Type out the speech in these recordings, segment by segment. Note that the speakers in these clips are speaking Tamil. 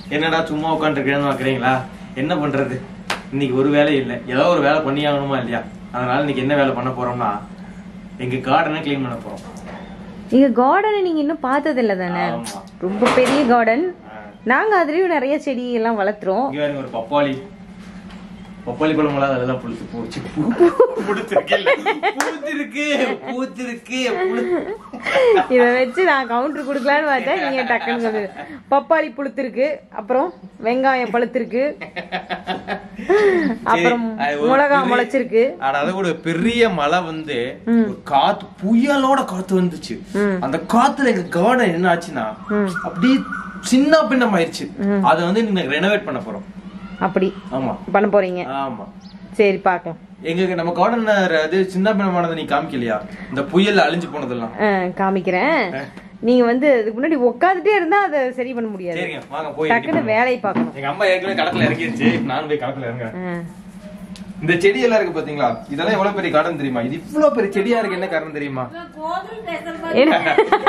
என்னடா சும்மா உட்காந்துருக்கேன்னு பாக்குறீங்களா என்ன பண்றது இன்னைக்கு ஒரு வேலை இல்லை ஏதோ ஒரு வேலை பண்ணி ஆகணுமா இல்லையா அதனால இன்னைக்கு என்ன வேலை பண்ண போறோம்னா எங்க கார்டனை க்ளீன் பண்ண போறோம் நீங்க கார்டனை நீங்க இன்னும் பார்த்தது இல்ல தானே ஆமா ரொம்ப பெரிய கார்டன் ஆ. நாங்க அதுலயும் நிறைய செடி எல்லாம் வளர்த்துறோம் இங்க பாருங்க ஒரு பப்பாளி பப்பாளி பழம் அதெல்லாம் புளிச்சு போச்சு புடிச்சிருக்கு பூத்திருக்கு பூத்திருக்கு புளு- இத வச்சு நான் கவுண்டர் கொடுக்கலான்னு பார்த்தேன் நீங்க டக்குன்னு சொல்லுது பப்பாளி புளுத்திருக்கு அப்புறம் வெங்காயம் பழுத்திருக்கு அப்புறம் சரி, அது ஒரு மிளகா பெரிய- முளைச்சிருக்கு அட, அதை விட பெரிய மழை வந்து ஒரு காத்து புயலோட காத்து வந்துச்சு அந்த காத்துல எங்க கார்டன் என்ன ஆச்சுன்னா அப்படியே சின்ன பின்னம் ஆயிருச்சு அதை வந்து நீங்க ரெனோவேட் பண்ண போறோம் அப்படி ஆமா பண்ண போறீங்க ஆமா சரி பார்க்கலாம் எங்க நம்ம கார்டன் அது சின்ன பின்னமானதை நீ காமிக்கலையா இந்த புயல் அழிஞ்சு போனதெல்லாம் ஆ, காமிக்கிறேன் நீங்க வந்து அதுக்கு முன்னாடி உட்காந்துட்டே இருந்தா அதை சரி பண்ண முடியாது சரிங்க வாங்க போய் டக்குன்னு வேலையை பார்க்கணும் எங்க அம்மா ஏற்கனவே கடத்துல இறங்கிருச்சு நானும் போய் கடத்துல இறங்குறேன் ஆ. இந்த செடி எல்லாம் இருக்கு பாத்தீங்களா இதெல்லாம் எவ்வளவு பெரிய கார்டன் தெரியுமா இது இவ்வளவு பெரிய செடியா இருக்கு என்ன காரணம் தெரியுமா என்ன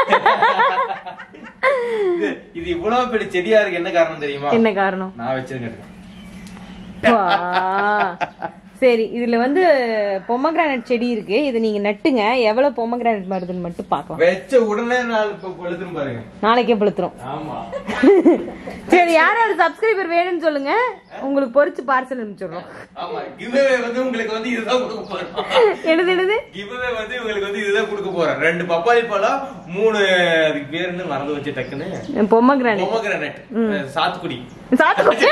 இது இது இவ்வளவு பெரிய செடியா இருக்கு என்ன காரணம் தெரியுமா என்ன காரணம் நான் வச்சிருக்கேன் வா. சரி இதுல வந்து பொமக்ரானட் செடி இருக்கு இது நீங்க நட்டுங்க எவ்வளவு பொமக்ரானட் வருதுன்னு மட்டும் பார்க்கலாம் வச்ச உடனே நான் இப்ப கொளுத்துரும் பாருங்க நாளைக்கே பழுத்துரும் ஆமா சரி யார் யார் சப்ஸ்கிரைபர் வேணும்னு சொல்லுங்க உங்களுக்கு பொரிச்சு பார்சல் அனுப்பிச்சிடுறோம் ஆமா கிவ்அவே வந்து உங்களுக்கு வந்து இதுதான் கொடுக்க போறோம் எழுது எழுது கிவ்அவே வந்து உங்களுக்கு வந்து இதுதான் கொடுக்க போறேன் ரெண்டு பப்பாளி பழம் மூணு அதுக்கு பேர் என்ன மறந்து வச்சு டக்குன்னு பொமக்ரானட் பொமக்ரானட் சாத்துக்குடி சாத்துக்குடி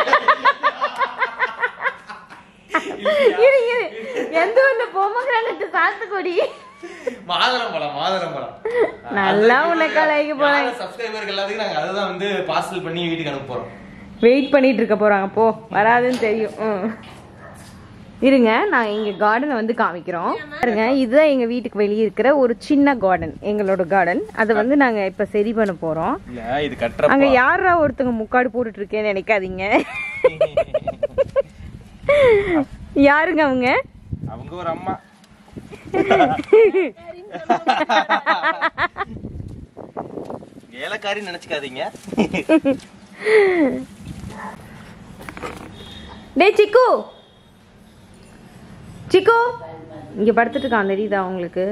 இரு இரு எந்த ஒண்ணு பொமக்ரானட் சாத்துக்குடி மாதுளம் பழம் மாதுளம் பழம் நல்லா உன்னை கலாய்க்க போறேன் சப்ஸ்கிரைபருக்கு எல்லாத்துக்கும் நாங்க அதுதான் வந்து பார்சல் பண்ணி வீட்டுக்கு அனுப்ப போறோம் வெயிட் பண்ணிட்டு இருக்க போறாங்க போ வராதுன்னு தெரியும் ம். இருங்க நான் எங்க கார்டனை வந்து காமிக்கிறோம் பாருங்க இதுதான் எங்க வீட்டுக்கு வெளியே இருக்கிற ஒரு சின்ன கார்டன் எங்களோட கார்டன் அதை வந்து நாங்க இப்ப சரி பண்ண போறோம் இல்ல இது கட்டுற அங்க யாரா ஒருத்தங்க முக்காடு போட்டுட்டு இருக்கேன்னு நினைக்காதீங்க யாருங்க அவங்க அவங்க ஒரு அம்மா ஏலக்காரி நினைச்சுக்காதீங்க டேய் சிக்கு சிக்கு இங்க படுத்துட்டு இருக்கான் தெரியுதா உங்களுக்கு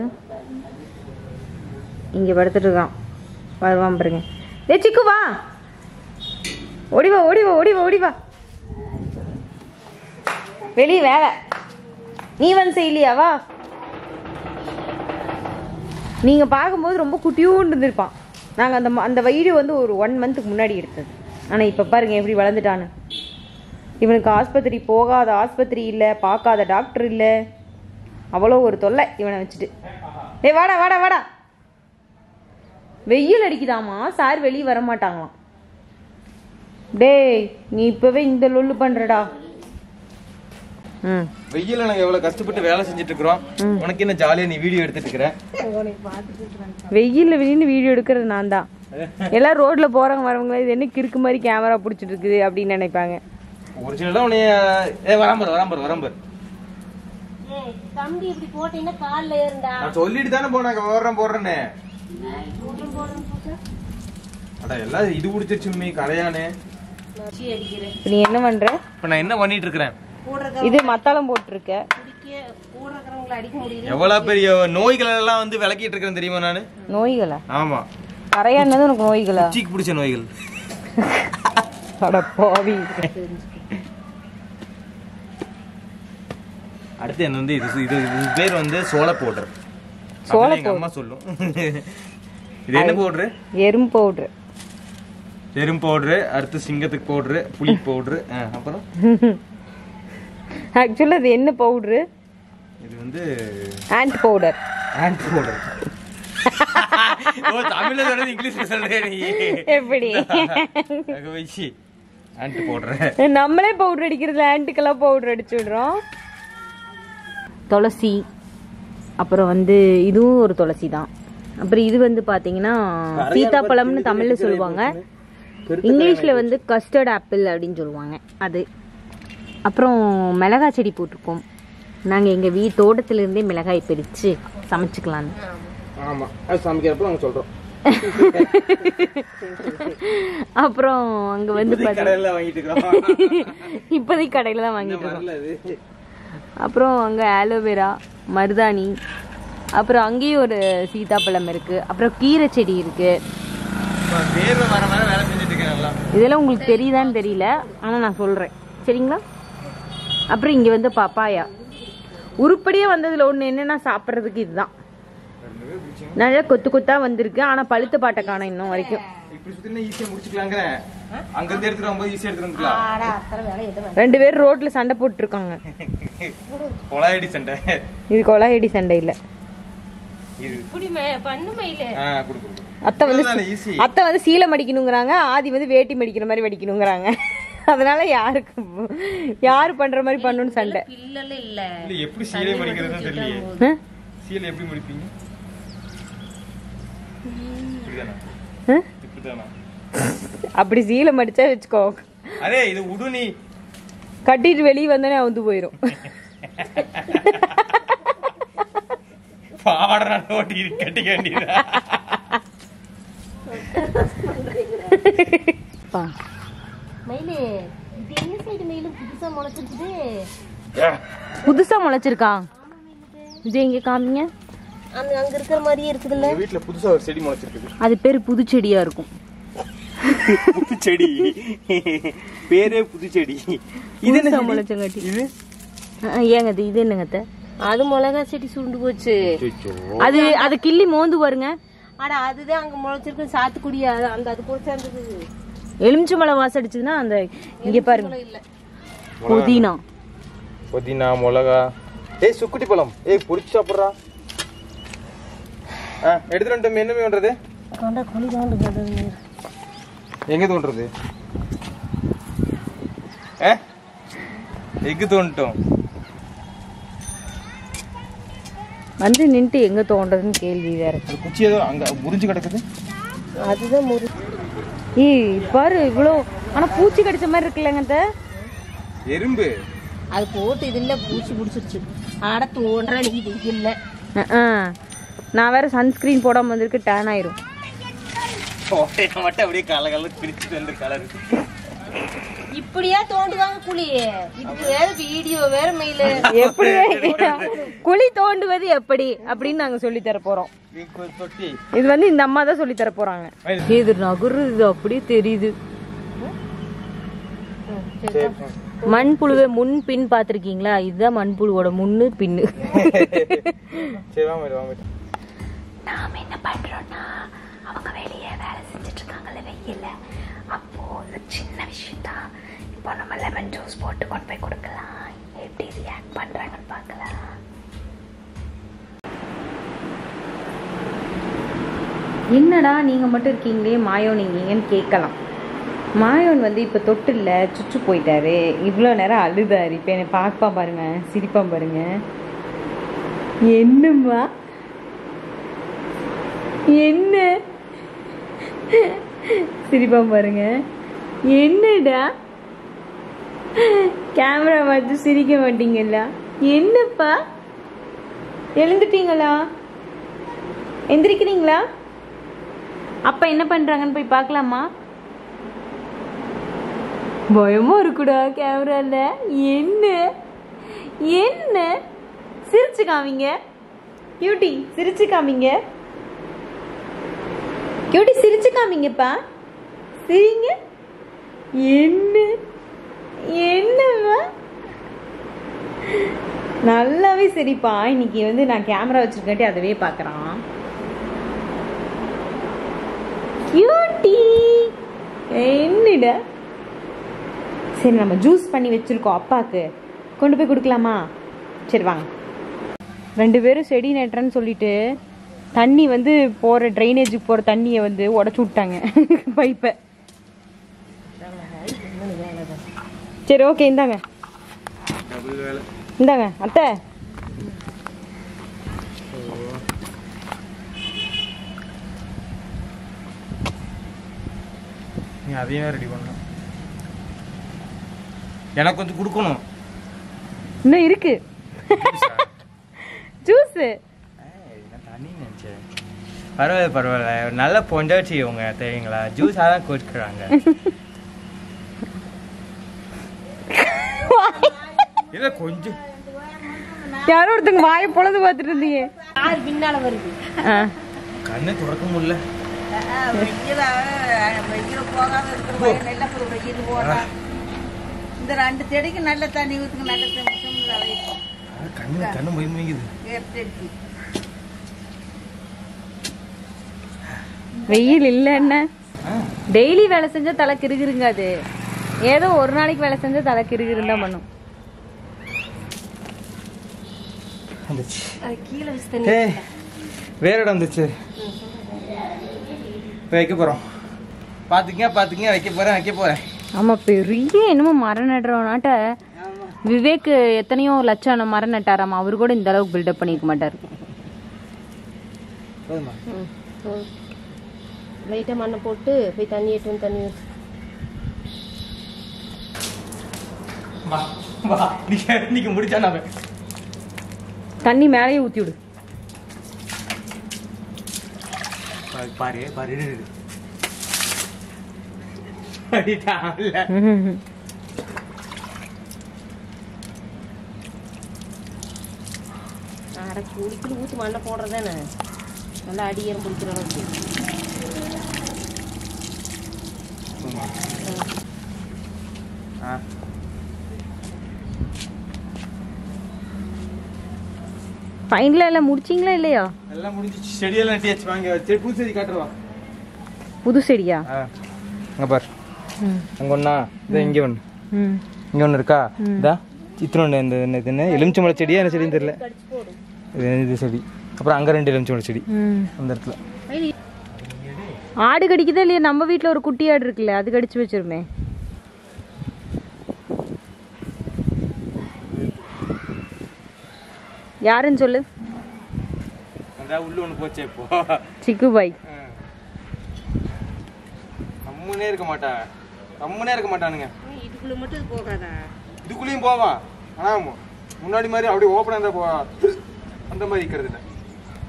இங்க படுத்துட்டு இருக்கான் வருவான் பாருங்க டேய் சிக்கு வா ஓடி வா ஓடி வா ஓடி வா ஓடி வா வெளிய வேலை நீ வந்து செய்யலையா வா நீங்க பார்க்கும்போது ரொம்ப குட்டியூண்டு இருந்திருப்பான் நாங்க அந்த ம- அந்த வீடியோ வந்து ஒரு ஒன் மந்த்துக்கு முன்னாடி எடுத்தது ஆனா இப்ப பாருங்க எப்படி வளர்ந்துட்டான்னு இவனுக்கு ஆஸ்பத்திரி போகாத ஆஸ்பத்திரி இல்லை பார்க்காத டாக்டர் இல்லை அவ்வளோ ஒரு தொல்லை இவனை வச்சுட்டு டேய் வாடா வாடா வாடா வெயில் அடிக்குதாமா சார் வெளியே வர மாட்டாங்களாம் டேய் நீ இப்பவே இந்த லொல்லு பண்றடா ம் வெயில நாங்க எவ்வளவு கஷ்டப்பட்டு வேலை செஞ்சுட்டு இருக்கிறோம் உனக்கு என்ன ஜாலியா நீ வீடியோ எடுத்துட்டு இருக்கிற வெயில்ல வெளியின்னு வீடியோ எடுக்கிறது நான் தான் எல்லாம் ரோட்ல போறவங்க வரவங்க இது என்ன கிறுக்கு மாதிரி கேமரா பிடிச்சிட்டு இருக்குது அப்படின்னு நினைப்பாங்க ஒரிஜினலா உன்னைய ஏ வராம்பர் வராம்பர் வராம்பர் தம்பி இப்படி போட்டீங்கன்னா கால்ல ஏறுண்டா நான் சொல்லிட்டு தானே போனாங்க ஓடுறேன் போடுறேன்னு அட எல்லாம் இது குடிச்சிருச்சு கரையானே வச்சு அடிக்கிறேன் இப்ப நீ என்ன பண்ற இப்ப நான் என்ன பண்ணிட்டு இருக்கிறேன் கூட இருக்கிற இது மத்தாளம் போட்டிருக்க குடிக்க கூட இருக்கிறவங்களை அடிக்க முடியல எவ்வளவு பெரிய நோய்கள் எல்லாம் வந்து விளக்கிட்டு இருக்கிறேன் தெரியுமா நானு நோய்களா ஆமா கரையானது உனக்கு நோய்களா உச்சிக்கு பிடிச்ச நோய்கள் அட பாவி அடுத்து என்ன வந்து இது இது இது பேர் வந்து சோள பவுடர் சோள எங்க அம்மா சொல்லும் இது என்ன பவுடரு எறும்பு பவுட்ரு எறும் பவுடரு அடுத்து சிங்கத்துக்கு பவுடரு புளி பவுடரு அப்புறம் ஆக்சுவலா இது என்ன பவுட்ரு இது வந்து ஆண்ட் பவுடர் ஆண்ட் பவுடர் ஓ தமிழ்ல சொல்றது இங்கிலீஷ்ல சொல்றே நீ எப்படி அங்க வச்சு ஆண்ட் பவுடர் நம்மளே பவுடர் அடிக்கிறதுல ஆண்ட்டுக்கெல்லாம் பவுடர் அடிச்சு விடுறோம் துளசி அப்புறம் வந்து இதுவும் ஒரு துளசி தான் அப்புறம் இது வந்து பாத்தீங்கன்னா சீதாப்பழம்னு தமிழ்ல சொல்லுவாங்க இங்கிலீஷ்ல வந்து கஸ்டர்ட் ஆப்பிள் அப்படின்னு சொல்லுவாங்க அது அப்புறம் மிளகாய் செடி போட்டிருக்கோம் நாங்க எங்க வீ தோட்டத்துல இருந்தே மிளகாய் பிரிச்சு சமைச்சுக்கலான்னு ஆமா அது சமைக்கிறப்ப நாங்க சொல்றோம் அப்புறம் அங்க வந்து பாத்தீங்க கடையில வாங்கிட்டு இருக்கிறோம் இப்போதைக்கு கடையில தான் வாங்கிட்டு இருக்கோம் வரல அது அப்புறம் அங்கே ஆலோவேரா மருதாணி அப்புறம் அங்கேயும் ஒரு சீதாப்பழம் இருக்கு அப்புறம் கீரை செடி இருக்கு இப்ப வேர்வை வர வர வேலை செஞ்சுட்டு இருக்கேன் நல்லா இதெல்லாம் உங்களுக்கு தெரியுதான்னு தெரியல ஆனால் நான் சொல்கிறேன் சரிங்களா அப்புறம் இங்கே வந்து பப்பாயா உருப்படியே வந்ததில் ஒன்று என்னன்னா சாப்பிட்றதுக்கு இதுதான் நிறைய கொத்து கொத்தா வந்திருக்கு ஆனால் பழுத்த பாட்டை காணோம் இன்னும் வரைக்கும் இப்படி சுத்தினா ஈஸியா முடிச்சுக்கலாங்கிறேன் அங்க இருந்து எடுத்துட்டு வரும்போது ஈஸியா எடுத்துட்டு வந்துக்கலாம் ஆடா அத்தனை வேலை எதுவும் ரெண்டு பேரும் ரோட்ல சண்டை போட்டுருக்காங்க கொலாயடி சண்டை இது கொலாயடி சண்டை இல்லை இது இப்படி மே- பண்ணு மயிலு ஆ குடு குடு, குடு அத்தை வந்து இதுதானே easy. அத்தை வந்து சீலை மடிக்கணுங்கிறாங்க ஆதி வந்து வேட்டி மடிக்கிற மாதிரி மடிக்கணுங்கிறாங்க அதனால யாருக்கு யாரு பண்ற மாதிரி பண்ணணும்னு சண்டை பில்லல இல்ல இல்ல எப்படி சீலை மடிக்கிறதுன்னு தெரியலையே ஆ? சீலை எப்படி மடிப்பீங்க இப்படிதானா ஆ? இப்படிதானா அப்படி சீலை மடிச்சா வச்சுக்கோ அரே இது உடு நீ கட்டிட்டு வெளியே வந்தோடனே அவுந்து போயிடும் பாடுற நோட்டி கட்டிக்க வேண்டியதா மயிலு இது என்ன சைடு மயிலு புதுசா முளைச்சிருக்குது புதுசா முளைச்சிருக்கான் விஜய் இங்க காமிங்க அந்த அங்க இருக்கிற மாதிரியே இருக்குதுல்ல எங்க வீட்ல புதுசா ஒரு செடி முளைச்சிருக்குது அது பேர் புதுச்செடியா இருக்கும் புது செடி பேரே புது செடி இது என்ன புதுசா செடி? முளைச்சங்காட்டி இது ஆ, ஏங்க அது இது என்னங்க அத்தை? அது மிளகா செடி சுண்டு போச்சு அது அது கிள்ளி மோந்து பாருங்க ஆடா அதுதான் அங்க முளைச்சிருக்கு சாத்துக்குடியா அது- அந்த அது கூட சேர்ந்தது எலுமிச்சை மலை வாசம் அடிச்சதுன்னா அந்த இங்க பாருங்க இல்ல புதினா புதினா மிளகா ஏய் சுக்குட்டி பழம் ஏய் பொரிச்சு சாப்பிட்றா ஆ எடுத்துட்டு வந்துட்டோம் என்ன பண்றது கொண்டா கொடி கொண்டு கொண்டு எங்க தோன்றது ஏ எங்க தோண்டிட்டோம் வந்து நின்னுட்டு எங்க தோன்றதுன்னு கேள்வி வேற அது குச்சி ஏதோ அங்க முறிஞ்சு கிடக்குது அதுதான் முரு ஏய் பாரு இவ்வளோ ஆனா பூச்சி கடிச்ச மாதிரி இருக்குல்லங்க அத்தை? எறும்பு அது போட்டு இது இல்ல பூச்சி பிடிச்சிருச்சு ஆட தோன்றா நீ இது இல்ல அஹ், அஹ். நான் வேற சன்ஸ்கிரீன் போடாம வந்திருக்கு டேன் ஆயிரும் கோட்டையை மட்டும் அப்படியே கல கல பிரிச்சுட்டு வந்து கலர் இப்படியா தோண்டுவாங்க குழி இதுக்கு வேற வீடியோ வேற மெயிலு எப்படி குழி தோண்டுவது எப்படி அப்படின்னு நாங்க சொல்லி தர போறோம் தொட்டி இது வந்து இந்த அம்மா தான் சொல்லி தர போறாங்க இது நகுருது அப்படியே தெரியுது மண்புழுவை முன் பின் பாத்திருக்கீங்களா இதுதான் மண்புழுவோட முன்னு பின்னு சரி வாங்க வாங்க நாம என்ன பண்றோம்னா அவங்க வெளியே வேலை செஞ்சுட்டு இருக்காங்கல்ல வெயில்ல அப்போ ஒரு சின்ன விஷயம் தான் இப்போ நம்ம லெமன் ஜூஸ் போட்டு கொண்டு போய் கொடுக்கலாம் எப்படி ரியாக்ட் பண்றாங்கன்னு பார்க்கலாம் என்னடா நீங்க மட்டும் இருக்கீங்களே மாயோன் நீங்கன்னு கேட்கலாம் மாயோன் வந்து இப்போ தொட்டில்ல சுச்சு போயிட்டாரு இவ்வளோ நேரம் அழுதாரு இப்போ என்னை பார்ப்பா பாருங்க சிரிப்பா பாருங்க என்னம்மா என்ன சிரிப்பா பாருங்க என்னடா கேமரா பார்த்து சிரிக்க மாட்டீங்கல்ல என்னப்பா எழுந்துட்டீங்களா எந்திரிக்கிறீங்களா அப்பா என்ன பண்றாங்கன்னு போய் பார்க்கலாமா பயமா இருக்குடா கேமரால என்ன என்ன சிரிச்சு காமிங்க கியூட்டி சிரிச்சு காமிங்க கியூட்டி சிரிச்சு காமிங்கப்பா சிரிங்க என்ன என்னவா நல்லாவே சிரிப்பா இன்னைக்கு வந்து நான் கேமரா வச்சிருக்காட்டி அதவே பார்க்கறான் கியூட்டி என்னடா சரி நம்ம ஜூஸ் பண்ணி வச்சிருக்கோம் அப்பாக்கு கொண்டு போய் கொடுக்கலாமா சரி வாங்க ரெண்டு பேரும் செடி நட்டுறேன்னு சொல்லிட்டு தண்ணி வந்து போகிற ட்ரைனேஜுக்கு போகிற தண்ணியை வந்து உடச்சி விட்டாங்க பைப்பை சரி ஓகே இந்தாங்க டபுள் வேலை இந்தாங்க அத்தை நீ அதையும் ரெடி பண்ணணும் எனக்கு கொஞ்சம் கொடுக்கணும் இன்னும் இருக்கு ஜூஸு நான் தண்ணி நினைச்சேன் பரவாயில்ல பரவாயில்ல ஒரு நல்ல பொண்டாச்சி இவங்க தெரியுங்களா ஜூஸாக தான் குடிக்கிறாங்க இல்ல கொஞ்சம் யாரோ ஒருத்தங்க வாயை பொழுது பார்த்துட்டு இருந்தீங்க யாரு பின்னால வருது ஆ. கண்ணை திறக்க முடியல வெயில வெயில போகாம இருக்கிற பையன் நல்ல ஒரு வெயில் போடா இந்த ரெண்டு செடிக்கு நல்ல தண்ணி ஊத்துங்க நல்ல தண்ணி ஊத்துங்க, வைப்போம். கண்ணு கண்ணு பயமிக்குது எடுத்து வெயில் இல்ல என்ன டெய்லி வேலை செஞ்சா தலை கிருகிருங்க அது ஏதோ ஒரு நாளைக்கு வேலை செஞ்சா தலை கிருகிருன்னு தான் பண்ணும் வந்துச்சு அது கீழே வச்சு தண்ணி ஏய் வேற இடம் வந்துச்சு இப்ப வைக்க போறோம் பாத்துக்கங்க பாத்துக்கங்க வைக்க போறேன் வைக்க போறேன் ஆமா பெரிய என்னமோ மரம் நடுறவனாட்ட விவேக் எத்தனையோ லட்சம் மரம் நட்டாராமா அவரு கூட இந்த அளவுக்கு பில்டப் பண்ணிருக்க மாட்டாரு போதுமா லைட்டா மண்ணை போட்டு போய் தண்ணி எட்டு வந்து தண்ணி ஊத்து வா வா நீங்க இன்னைக்கு முடிச்சா நான் தண்ணி மேலேயே ஊத்தி விடு பாரு, பாரு பாரு இரு, இரு. அடிட்டான்ல. அரை குளிக்கல ஊத்து மண்ணை போடுறதானே நல்லா அடியேறம் பிடிக்கிற அளவுக்கு ஆ. ஃபைனலா எல்லாம் முடிச்சிங்களா இல்லையா எல்லாம் முடிஞ்சிச்சு செடியெல்லாம் நட்டியாச்சு வாங்க சரி புது செடி காட்டுறவா புது செடியா அங்க பாரு அங்க ஒண்ணா இதோ இங்க ஒண்ணு ம் இங்க ஒண்ணு இருக்கா இதா இத்தனோண்டு இந்த என்ன இது என்ன எலுமிச்சம்பழ செடியா என்ன செடின்னு தெரியல இது இது செடி அப்புறம் அங்க ரெண்டு எலுமிச்சம்பழ செடி ம் அந்த இடத்துல ஆடு கடிக்குதா இல்லையா நம்ம வீட்ல ஒரு குட்டி ஆடு இருக்குல்ல அது கடிச்சு வச்சிருமே யாருன்னு சொல்லு அதான் உள்ள ஒண்ணு போச்சே இப்போ சிக்கு பாய் கம்முனே இருக்க மாட்டான் கம்முனே இருக்க மாட்டானுங்க இதுக்குள்ள மட்டும் இது போகாதா இதுக்குள்ளேயும் போவான் ஆனா முன்னாடி மாதிரி அப்படியே ஓப்பனா இருந்தா போவா அந்த மாதிரி இருக்கிறது இல்லை